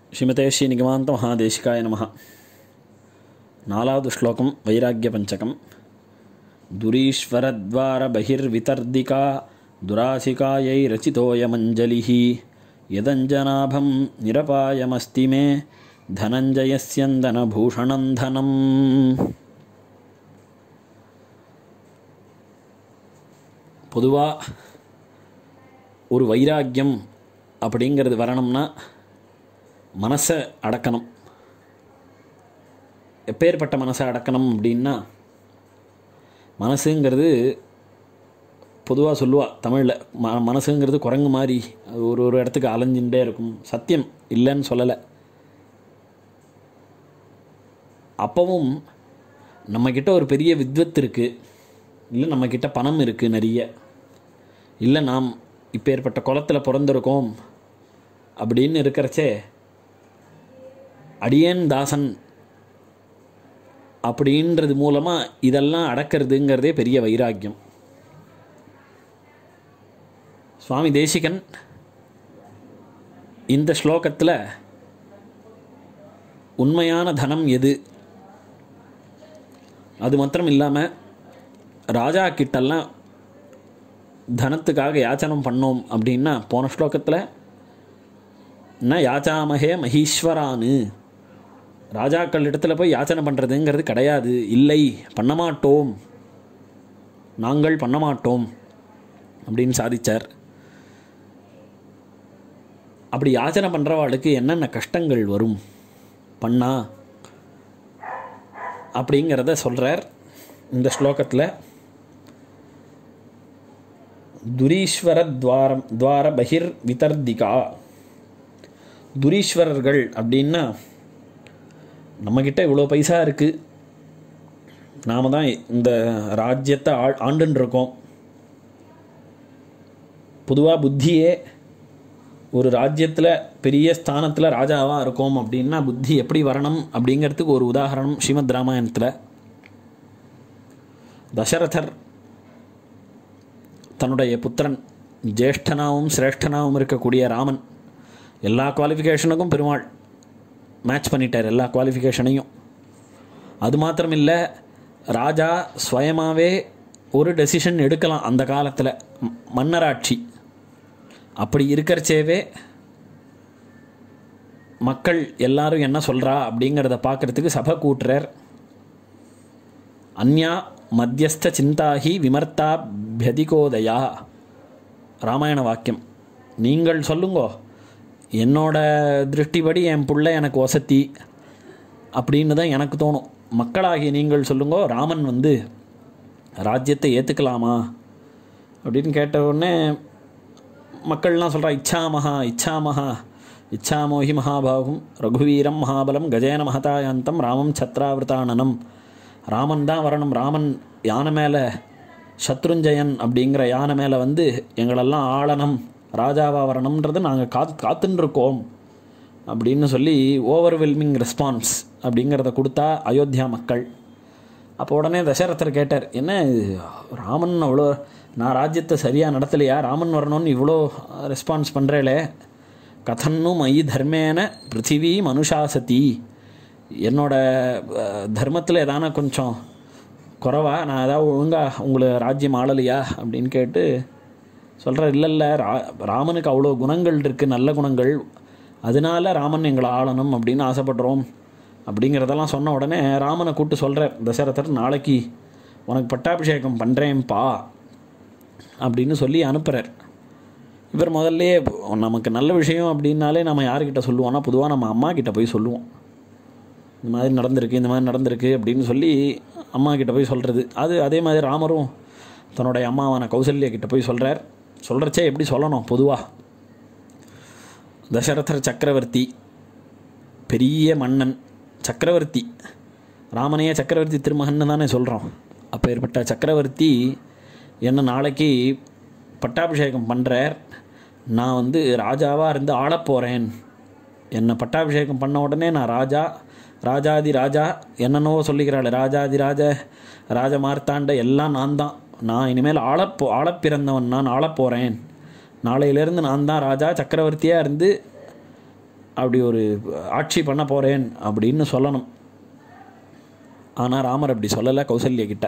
శ్రీమతే శ్రీ నిగమాంత మహాదేశికాయ నమ నాలావదు శ్లోకం వైరాగ్య పంచకం దురీశ్వరద్వార బహిర్వితర్దికా దురాసికాయై రచితోయమంజలి యదంజనాభం నిరపాయమస్తి మే ధనంజయస్యందనభూషణం ధనం பொதுவாக ஒரு வைராக்கியம் அப்படிங்கிறது வரணும்னா மனசை அடக்கணும் எப்பேற்பட்ட மனசை அடக்கணும் அப்படின்னா மனசுங்கிறது பொதுவாக சொல்லுவா தமிழில் ம மனசுங்கிறது குரங்கு மாதிரி அது ஒரு ஒரு இடத்துக்கு அலைஞ்சுட்டே இருக்கும் சத்தியம் இல்லைன்னு சொல்லலை அப்பவும் நம்மக்கிட்ட ஒரு பெரிய வித்வத் இருக்குது இல்லை நம்மக்கிட்ட பணம் இருக்குது நிறைய இல்லை நாம் இப்பேற்பட்ட குளத்தில் பிறந்திருக்கோம் அப்படின்னு இருக்கிறச்சே அடியேன் தாசன் அப்படின்றது மூலமாக இதெல்லாம் அடக்கிறதுங்கிறதே பெரிய வைராக்கியம் சுவாமி தேசிகன் இந்த ஸ்லோகத்தில் உண்மையான தனம் எது அது மாத்திரம் இல்லாமல் ராஜா கிட்டெல்லாம் தனத்துக்காக யாச்சனம் பண்ணோம் அப்படின்னா போன ஸ்லோகத்தில் ந யாச்சாமகே மகீஸ்வரானு ராஜாக்கள் இடத்துல போய் யாச்சனை பண்ணுறதுங்கிறது கிடையாது இல்லை பண்ண மாட்டோம் நாங்கள் பண்ண மாட்டோம் அப்படின்னு சாதிச்சார் அப்படி யாச்சனை பண்ணுறவாளுக்கு என்னென்ன கஷ்டங்கள் வரும் பண்ணா அப்படிங்கிறத சொல்கிறார் இந்த ஸ்லோகத்தில் துரீஸ்வர துவாரம் துவார பகிர் விதர்திகா துரீஸ்வரர்கள் அப்படின்னா நம்மக்கிட்ட இவ்வளோ பைசா இருக்குது நாம் தான் இந்த ராஜ்யத்தை ஆ ஆண்டுன்னு இருக்கோம் பொதுவாக புத்தியே ஒரு ராஜ்யத்தில் பெரிய ஸ்தானத்தில் ராஜாவாக இருக்கோம் அப்படின்னா புத்தி எப்படி வரணும் அப்படிங்கிறதுக்கு ஒரு உதாரணம் ஸ்ரீமத் ராமாயணத்தில் தசரதர் தன்னுடைய புத்திரன் ஜேஷ்டனாகவும் சிரேஷ்டனாகவும் இருக்கக்கூடிய ராமன் எல்லா குவாலிஃபிகேஷனுக்கும் பெருமாள் மேட்ச் பண்ணிட்டார் எல்லா குவாலிஃபிகேஷனையும் அது மாத்திரம் இல்லை ராஜா சுயமாகவே ஒரு டெசிஷன் எடுக்கலாம் அந்த காலத்தில் மன்னராட்சி அப்படி இருக்கிறச்சேவே மக்கள் எல்லாரும் என்ன சொல்கிறா அப்படிங்கிறத பார்க்குறதுக்கு சபை கூட்டுறார் அந்யா மத்தியஸ்த சிந்தாகி விமர்த்தா பியதிகோதயா ராமாயண வாக்கியம் நீங்கள் சொல்லுங்கோ என்னோட திருஷ்டிப்படி என் பிள்ளை எனக்கு வசதி அப்படின்னு தான் எனக்கு தோணும் மக்களாகிய நீங்கள் சொல்லுங்கோ ராமன் வந்து ராஜ்யத்தை ஏற்றுக்கலாமா அப்படின்னு கேட்ட உடனே மக்கள்லாம் சொல்கிறா இச்சாமஹா இச்சாமஹா இச்சாமோஹி மகாபாகும் ரகுவீரம் மகாபலம் கஜேன மகதாயாந்தம் ராமம் சத்ராவிரதானனம் ராமன் தான் வரணும் ராமன் யானை மேலே சத்ருஞ்சயன் அப்படிங்கிற யானை மேலே வந்து எங்களெல்லாம் ஆளனம் ராஜாவாக வரணுன்றது நாங்கள் காத்து காத்துன்ருக்கோம் அப்படின்னு சொல்லி ஓவர்வெல்மிங் ரெஸ்பான்ஸ் அப்படிங்கிறத கொடுத்தா அயோத்தியா மக்கள் அப்போ உடனே தசரதர் கேட்டார் என்ன ராமன் அவ்வளோ நான் ராஜ்யத்தை சரியாக நடத்தலையா ராமன் வரணும்னு இவ்வளோ ரெஸ்பான்ஸ் பண்ணுறேளே கதன்னு மயி தர்மேன பிருத்திவி மனுஷாசதி என்னோட தர்மத்தில் எதான கொஞ்சம் குறவா நான் ஏதாவது ஒழுங்காக உங்களை ராஜ்யம் ஆளலையா அப்படின்னு கேட்டு சொல்கிறார் இல்லை இல்லை ரா ராமனுக்கு அவ்வளோ குணங்கள் இருக்குது நல்ல குணங்கள் அதனால ராமன் எங்களை ஆளணும் அப்படின்னு ஆசைப்படுறோம் அப்படிங்கிறதெல்லாம் சொன்ன உடனே ராமனை கூப்பிட்டு சொல்கிறார் தசரதர் நாளைக்கு உனக்கு பட்டாபிஷேகம் பண்ணுறேன்ப்பா அப்படின்னு சொல்லி அனுப்புகிறார் இவர் முதல்ல நமக்கு நல்ல விஷயம் அப்படின்னாலே நம்ம யார்கிட்ட சொல்லுவோம்னா பொதுவாக நம்ம அம்மா கிட்ட போய் சொல்லுவோம் இந்த மாதிரி நடந்திருக்கு இந்த மாதிரி நடந்திருக்கு அப்படின்னு சொல்லி அம்மா கிட்ட போய் சொல்கிறது அது அதே மாதிரி ராமரும் தன்னுடைய அம்மாவான கௌசல்யா கிட்ட போய் சொல்கிறார் சொல்கிறச்சே எப்படி சொல்லணும் பொதுவாக தசரதர் சக்கரவர்த்தி பெரிய மன்னன் சக்கரவர்த்தி ராமனையே சக்கரவர்த்தி திருமகன்னு தானே சொல்கிறோம் அப்போ ஏற்பட்ட சக்கரவர்த்தி என்ன நாளைக்கு பட்டாபிஷேகம் பண்ணுறார் நான் வந்து ராஜாவாக இருந்து ஆளப்போகிறேன் என்னை பட்டாபிஷேகம் பண்ண உடனே நான் ராஜா ராஜாதி ராஜா என்னென்னவோ சொல்லிக்கிறாள் ராஜாதி ராஜ ராஜ மார்த்தாண்ட எல்லாம் நான் தான் நான் இனிமேல் ஆளப்போ ஆளப்பிறந்தவன் நான் ஆளப்போகிறேன் நாளையிலேருந்து நான் தான் ராஜா சக்கரவர்த்தியாக இருந்து அப்படி ஒரு ஆட்சி பண்ண போகிறேன் அப்படின்னு சொல்லணும் ஆனால் ராமர் அப்படி சொல்லலை கௌசல்யா கிட்ட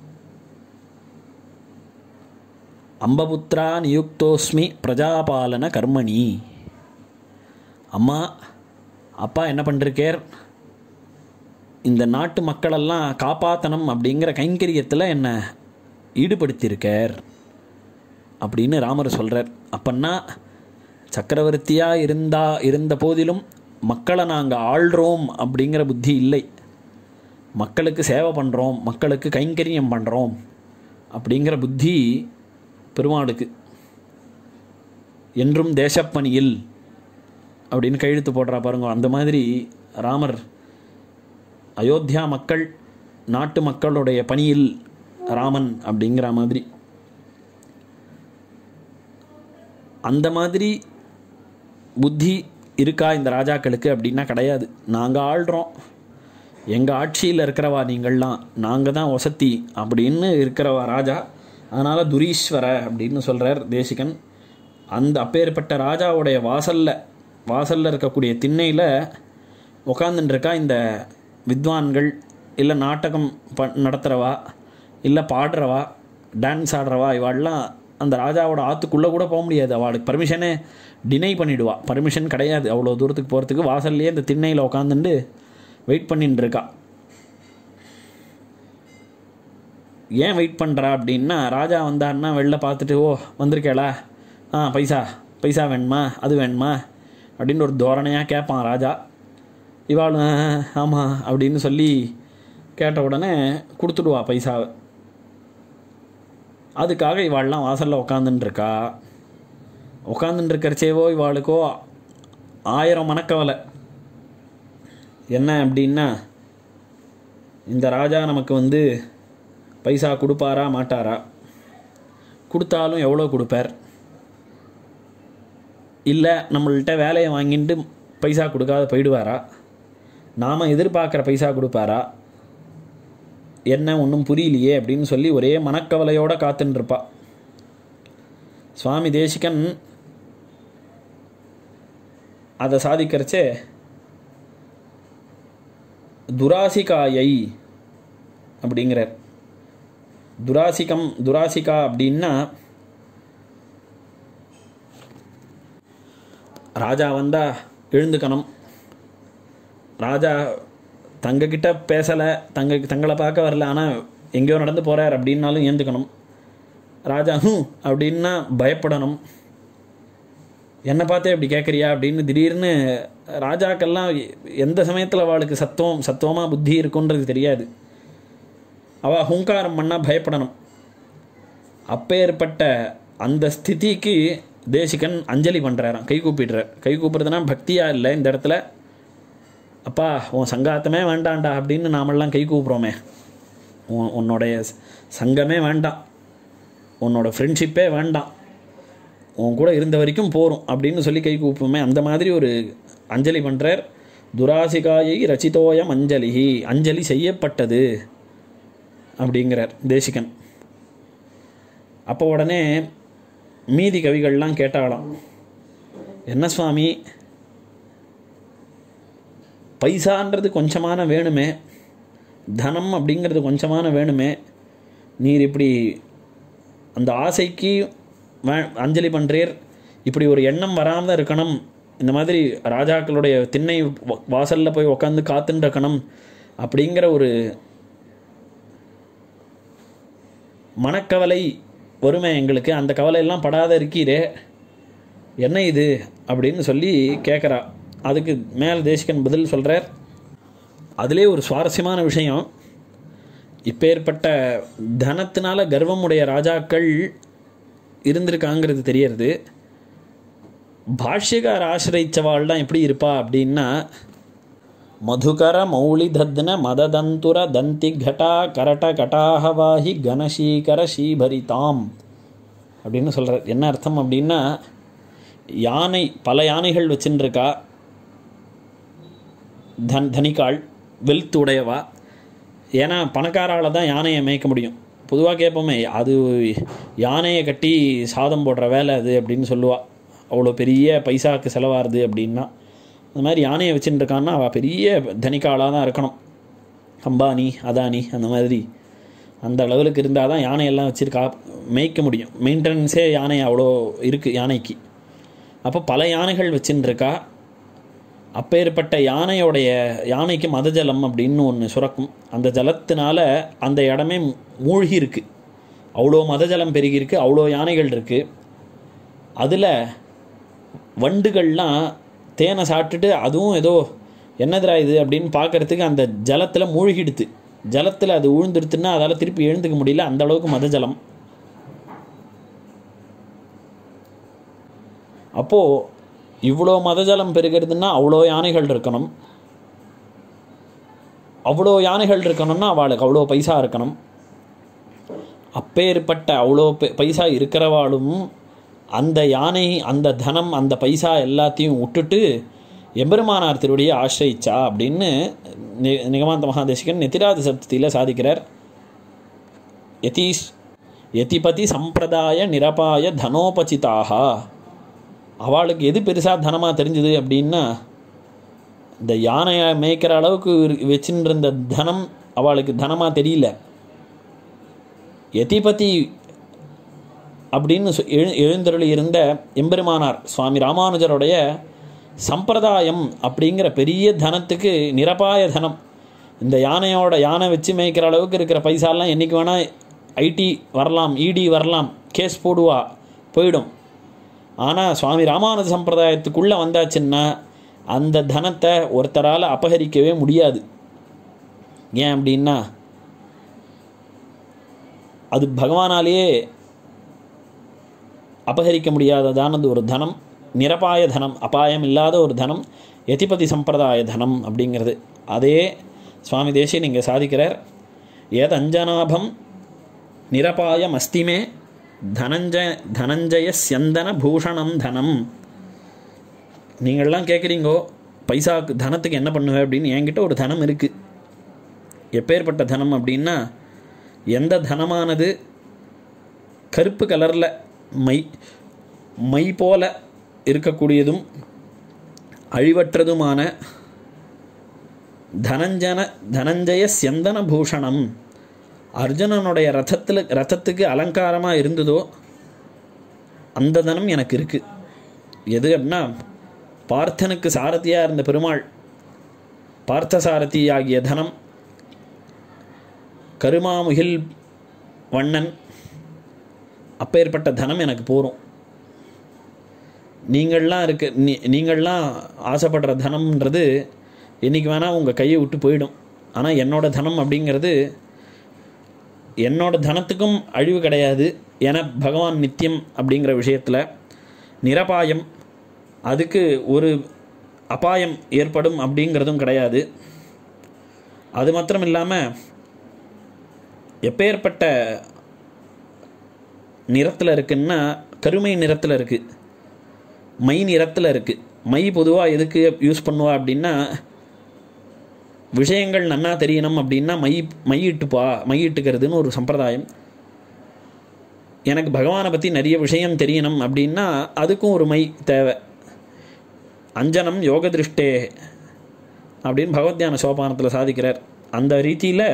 அம்பபுத்ரா நியுக்தோஸ்மி பிரஜாபாலன கர்மணி அம்மா அப்பா என்ன பண்ணிருக்கேர் இந்த நாட்டு மக்களெல்லாம் காப்பாற்றணும் அப்படிங்கிற கைங்கரியத்தில் என்னை ஈடுபடுத்தியிருக்கார் அப்படின்னு ராமர் சொல்கிறார் அப்பன்னா சக்கரவர்த்தியாக இருந்தா இருந்த போதிலும் மக்களை நாங்கள் ஆள்றோம் அப்படிங்கிற புத்தி இல்லை மக்களுக்கு சேவை பண்ணுறோம் மக்களுக்கு கைங்கரியம் பண்ணுறோம் அப்படிங்கிற புத்தி பெருமாளுக்கு என்றும் தேசப்பணியில் அப்படின்னு கையெழுத்து போடுறா பாருங்க அந்த மாதிரி ராமர் அயோத்தியா மக்கள் நாட்டு மக்களுடைய பணியில் ராமன் அப்படிங்கிற மாதிரி அந்த மாதிரி புத்தி இருக்கா இந்த ராஜாக்களுக்கு அப்படின்னா கிடையாது நாங்கள் ஆள்றோம் எங்கள் ஆட்சியில் இருக்கிறவா நீங்கள்லாம் நாங்கள் தான் வசதி அப்படின்னு இருக்கிறவா ராஜா அதனால் துரீஸ்வர அப்படின்னு சொல்கிறார் தேசிகன் அந்த அப்பேற்பட்ட ராஜாவுடைய வாசலில் வாசலில் இருக்கக்கூடிய திண்ணையில் உக்காந்துட்டுருக்கா இந்த வித்வான்கள் இல்லை நாடகம் ப நடத்துகிறவா இல்லை பாடுறவா டான்ஸ் ஆடுறவா இவாள்லாம் அந்த ராஜாவோட ஆற்றுக்குள்ளே கூட போக முடியாது அவளுக்கு பர்மிஷனே டினை பண்ணிவிடுவா பர்மிஷன் கிடையாது அவ்வளோ தூரத்துக்கு போகிறதுக்கு வாசல்லையே இந்த திண்ணையில் உட்காந்துட்டு வெயிட் பண்ணிட்டு இருக்கா ஏன் வெயிட் பண்ணுறா அப்படின்னா ராஜா வந்தாருன்னா வெளில பார்த்துட்டு ஓ வந்திருக்கேளா ஆ பைசா பைசா வேணுமா அது வேணுமா அப்படின்னு ஒரு தோரணையாக கேட்பான் ராஜா இவாளும் ஆமாம் அப்படின்னு சொல்லி கேட்ட உடனே கொடுத்துடுவா பைசாவை அதுக்காக இவாள்லாம் வாசலில் உக்காந்துட்டுருக்கா உக்காந்துட்டுருக்கிறச்சேவோ இவாளுக்கோ ஆயிரம் மனக்கவலை என்ன அப்படின்னா இந்த ராஜா நமக்கு வந்து பைசா கொடுப்பாரா மாட்டாரா கொடுத்தாலும் எவ்வளோ கொடுப்பார் இல்லை நம்மள்கிட்ட வேலையை வாங்கிட்டு பைசா கொடுக்காத போயிடுவாரா நாம் எதிர்பார்க்குற பைசா கொடுப்பாரா என்ன ஒன்றும் புரியலையே அப்படின்னு சொல்லி ஒரே மனக்கவலையோடு காத்துட்டுருப்பா சுவாமி தேசிகன் அதை சாதிக்கிறச்சே துராசிகாயை அப்படிங்கிறார் துராசிகம் துராசிகா அப்படின்னா ராஜா வந்தால் எழுந்துக்கணும் ராஜா தங்கக்கிட்ட பேசலை தங்க தங்களை பார்க்க வரல ஆனால் எங்கேயோ நடந்து போகிறார் அப்படின்னாலும் ஏந்துக்கணும் ராஜா ஹூ அப்படின்னா பயப்படணும் என்னை பார்த்தே இப்படி கேட்குறியா அப்படின்னு திடீர்னு ராஜாக்கெல்லாம் எந்த சமயத்தில் அவளுக்கு சத்துவம் சத்துவமாக புத்தி இருக்குன்றது தெரியாது அவள் ஹுங்காரம் பண்ணால் பயப்படணும் அப்பேற்பட்ட அந்த ஸ்திதிக்கு தேசிகன் அஞ்சலி பண்ணுறாராம் கை கூப்பிடுறார் கை கூப்பிடுறதுனா பக்தியாக இல்லை இந்த இடத்துல அப்பா உன் சங்காத்தமே வேண்டாண்டா அப்படின்னு நாமெல்லாம் கை கூப்பிட்றோமே உன் உன்னுடைய சங்கமே வேண்டாம் உன்னோட ஃப்ரெண்ட்ஷிப்பே வேண்டாம் உன் கூட இருந்த வரைக்கும் போகிறோம் அப்படின்னு சொல்லி கை கூப்புமே அந்த மாதிரி ஒரு அஞ்சலி பண்ணுறார் துராசிகாயை ரச்சிதோயம் அஞ்சலி அஞ்சலி செய்யப்பட்டது அப்படிங்கிறார் தேசிகன் அப்போ உடனே மீதி கவிகள்லாம் கேட்டாலாம் என்ன சுவாமி பைசான்றது கொஞ்சமான வேணுமே தனம் அப்படிங்கிறது கொஞ்சமான வேணுமே நீர் இப்படி அந்த ஆசைக்கு வே அஞ்சலி பண்ணுறீர் இப்படி ஒரு எண்ணம் வராமல் இருக்கணும் இந்த மாதிரி ராஜாக்களுடைய திண்ணை வாசலில் போய் உக்காந்து காத்துட்டு இருக்கணும் அப்படிங்கிற ஒரு மனக்கவலை வருமே எங்களுக்கு அந்த கவலையெல்லாம் படாத இருக்கீரே என்ன இது அப்படின்னு சொல்லி கேட்குறா அதுக்கு மேல் தேசிகன் பதில் சொல்கிறார் அதிலே ஒரு சுவாரஸ்யமான விஷயம் இப்பேற்பட்ட தனத்தினால கர்வமுடைய ராஜாக்கள் இருந்திருக்காங்கிறது தெரியறது பாஷ்யகார ஆசிரியச்சவாள் தான் எப்படி இருப்பா அப்படின்னா மதுகர மௌளி தத்ன மததந்துர தந்தி கடா கரட கட்டாகவாஹி கணசீகர ஸ்ரீபரிதாம் அப்படின்னு சொல்கிறார் என்ன அர்த்தம் அப்படின்னா யானை பல யானைகள் வச்சுருக்கா தன் தனிக்காள் வெல்த் உடையவா ஏன்னா பணக்காரால் தான் யானையை மேய்க்க முடியும் பொதுவாக கேட்போமே அது யானையை கட்டி சாதம் போடுற வேலை அது அப்படின்னு சொல்லுவாள் அவ்வளோ பெரிய பைசாவுக்கு செலவாகுது அப்படின்னா அந்த மாதிரி யானையை வச்சுட்டு இருக்கான்னா அவள் பெரிய தனிக்காளாக தான் இருக்கணும் அம்பானி அதானி அந்த மாதிரி அந்த லெவலுக்கு இருந்தால் தான் யானையெல்லாம் வச்சுருக்கா மேய்க்க முடியும் மெயின்டெனன்ஸே யானை அவ்வளோ இருக்குது யானைக்கு அப்போ பல யானைகள் வச்சுன்னு இருக்கா அப்பேற்பட்ட யானையோடைய யானைக்கு மத ஜலம் அப்படின்னு ஒன்று சுரக்கும் அந்த ஜலத்தினால அந்த இடமே மூழ்கி இருக்கு அவ்வளோ மத ஜலம் பெருகி இருக்கு அவ்வளோ யானைகள் இருக்குது அதில் வண்டுகள்லாம் தேனை சாப்பிட்டுட்டு அதுவும் ஏதோ என்னதுரா இது அப்படின்னு பார்க்கறதுக்கு அந்த ஜலத்தில் மூழ்கிடுது ஜலத்தில் அது உழுந்துடுத்துன்னா அதால் திருப்பி எழுந்துக்க முடியல அந்த அளவுக்கு மத ஜலம் அப்போது இவ்வளோ மதஜலம் பெருகிறதுன்னா அவ்வளோ யானைகள் இருக்கணும் அவ்வளோ யானைகள் இருக்கணும்னா அவளுக்கு அவ்வளோ பைசா இருக்கணும் அப்பேற்பட்ட அவ்வளோ பெ- பைசா இருக்கிறவாளும் அந்த யானை அந்த தனம் அந்த பைசா எல்லாத்தையும் விட்டுட்டு எம்பெருமானார் திருவடியை ஆசிரியிச்சா அப்படின்னு நி- நிகமாந்த மகாதேசிகன் நெத்திராத சப்தத்தியில் சாதிக்கிறார் யதீஷ் யதிபதி சம்பிரதாய நிரபாய தனோபசிதாக அவளுக்கு எது பெருசாக தனமாக தெரிஞ்சுது அப்படின்னா இந்த யானையை மேய்க்கிற அளவுக்கு இரு- வச்சுட்டு இருந்த தனம் அவளுக்கு தனமாக தெரியல யதிபதி அப்படின்னு சொ- எழு எழுந்தருளி இருந்த எம்பெருமானார் சுவாமி ராமானுஜருடைய சம்பிரதாயம் அப்படிங்கிற பெரிய தனத்துக்கு நிரபாய தனம் இந்த யானையோட யானை வச்சு மேய்க்கிற அளவுக்கு இருக்கிற பைசாலாம் என்றைக்கு வேணால் ஐடி வரலாம் இடி வரலாம் கேஸ் போடுவா போயிடும் ஆனால் சுவாமி ராமானுஜ சம்பிரதாயத்துக்குள்ளே வந்தாச்சுன்னா அந்த தனத்தை ஒருத்தரால் அபகரிக்கவே முடியாது ஏன் அப்படின்னா அது பகவானாலேயே அபகரிக்க முடியாததானது ஒரு தனம் நிரபாய தனம் அபாயம் இல்லாத ஒரு தனம் யதிபதி சம்பிரதாய தனம் அப்படிங்கிறது அதே சுவாமி தேசியன் இங்கே சாதிக்கிறார் ஏத் அஞ்சனாபம் நிரபாயம் அஸ்திமே தனஞ்சய தனஞ்சய சியந்தன பூஷணம் தனம் நீங்கள்லாம் கேட்குறீங்கோ பைசாக்கு தனத்துக்கு என்ன பண்ணுவேன் அப்படின்னு என்கிட்ட ஒரு தனம் இருக்குது எப்பேற்பட்ட தனம் அப்படின்னா எந்த தனமானது கருப்பு கலரில் மை மை போல இருக்கக்கூடியதும் அழிவற்றதுமான தனஞ்சன தனஞ்சய சியந்தன பூஷணம் அர்ஜுனனுடைய ரதத்தில் ரதத்துக்கு அலங்காரமாக இருந்ததோ அந்த தனம் எனக்கு இருக்குது எது அப்படின்னா பார்த்தனுக்கு சாரதியாக இருந்த பெருமாள் பார்த்தசாரதி ஆகிய தனம் கருமாமுகில் வண்ணன் அப்பேற்பட்ட தனம் எனக்கு போரும் நீங்கள்லாம் இருக்க நீ நீங்கள்லாம் ஆசைப்படுற தனம்ன்றது என்றைக்கு வேணால் உங்கள் கையை விட்டு போயிடும் ஆனால் என்னோட தனம் அப்படிங்கிறது என்னோட தனத்துக்கும் அழிவு கிடையாது என பகவான் நித்தியம் அப்படிங்கிற விஷயத்தில் நிரபாயம் அதுக்கு ஒரு அபாயம் ஏற்படும் அப்படிங்கிறதும் கிடையாது அது மாத்திரம் இல்லாமல் எப்பேற்பட்ட நிறத்தில் இருக்குன்னா கருமை நிறத்தில் இருக்குது மை நிறத்தில் இருக்குது மை பொதுவாக எதுக்கு யூஸ் பண்ணுவா அப்படின்னா விஷயங்கள் நன்னா தெரியணும் அப்படின்னா மை மையிட்டுப்பா மையிட்டுக்கிறதுன்னு ஒரு சம்பிரதாயம் எனக்கு பகவானை பற்றி நிறைய விஷயம் தெரியணும் அப்படின்னா அதுக்கும் ஒரு மை தேவை அஞ்சனம் யோக திருஷ்டே அப்படின்னு பகவத்யான சோபானத்தில் சாதிக்கிறார் அந்த ரீதியில்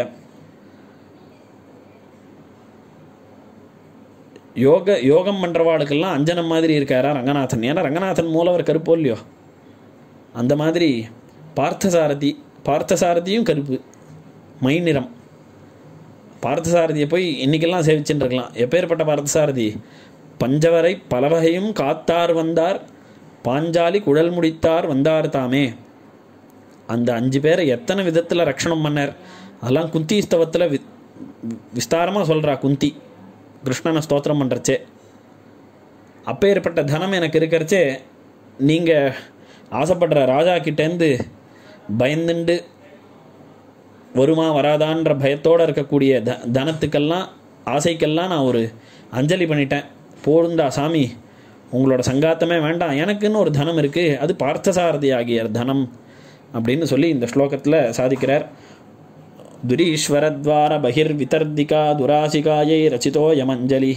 யோக யோகம் பண்ணுறவாளுக்கெல்லாம் அஞ்சனம் மாதிரி இருக்காரா ரங்கநாதன் ஏன்னா ரங்கநாதன் மூலவர் கருப்போ இல்லையோ அந்த மாதிரி பார்த்தசாரதி பார்த்தசாரதியும் கருப்பு மை நிறம் பார்த்தசாரதியை போய் இன்றைக்கெல்லாம் சேவிச்சுட்டு இருக்கலாம் எப்பேற்பட்ட பார்த்தசாரதி பஞ்சவரை பலவகையும் காத்தார் வந்தார் பாஞ்சாலி குழல் முடித்தார் வந்தார் தாமே அந்த அஞ்சு பேரை எத்தனை விதத்தில் ரக்ஷணம் பண்ணார் அதெல்லாம் குந்தி ஸ்தவத்தில் வி விஸ்தாரமாக சொல்கிறா குந்தி கிருஷ்ணனை ஸ்தோத்திரம் பண்ணுறச்சே அப்பேற்பட்ட தனம் எனக்கு இருக்கிறச்சே நீங்கள் ஆசைப்படுற ராஜா கிட்டேருந்து பயந்துண்டு வருமா வராதான்ற பயத்தோடு இருக்கக்கூடிய த தனத்துக்கெல்லாம் ஆசைக்கெல்லாம் நான் ஒரு அஞ்சலி பண்ணிட்டேன் போருந்தா சாமி உங்களோட சங்காத்தமே வேண்டாம் எனக்குன்னு ஒரு தனம் இருக்குது அது பார்த்தசாரதி ஆகிய தனம் அப்படின்னு சொல்லி இந்த ஸ்லோகத்தில் சாதிக்கிறார் துரீஸ்வரத்வார பகிர்விதர்திகா துராசிகாயை ரச்சிதோயமஞ்சலி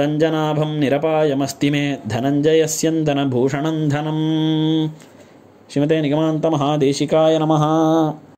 யதஞ்சனாபம் நிரபாயமஸ்தி மே தனஞ்சயஸ்யந்தன பூஷணம் தனம் ஸ்ரீமதே நிகமாந்த மகாதேசிகாய நமஹா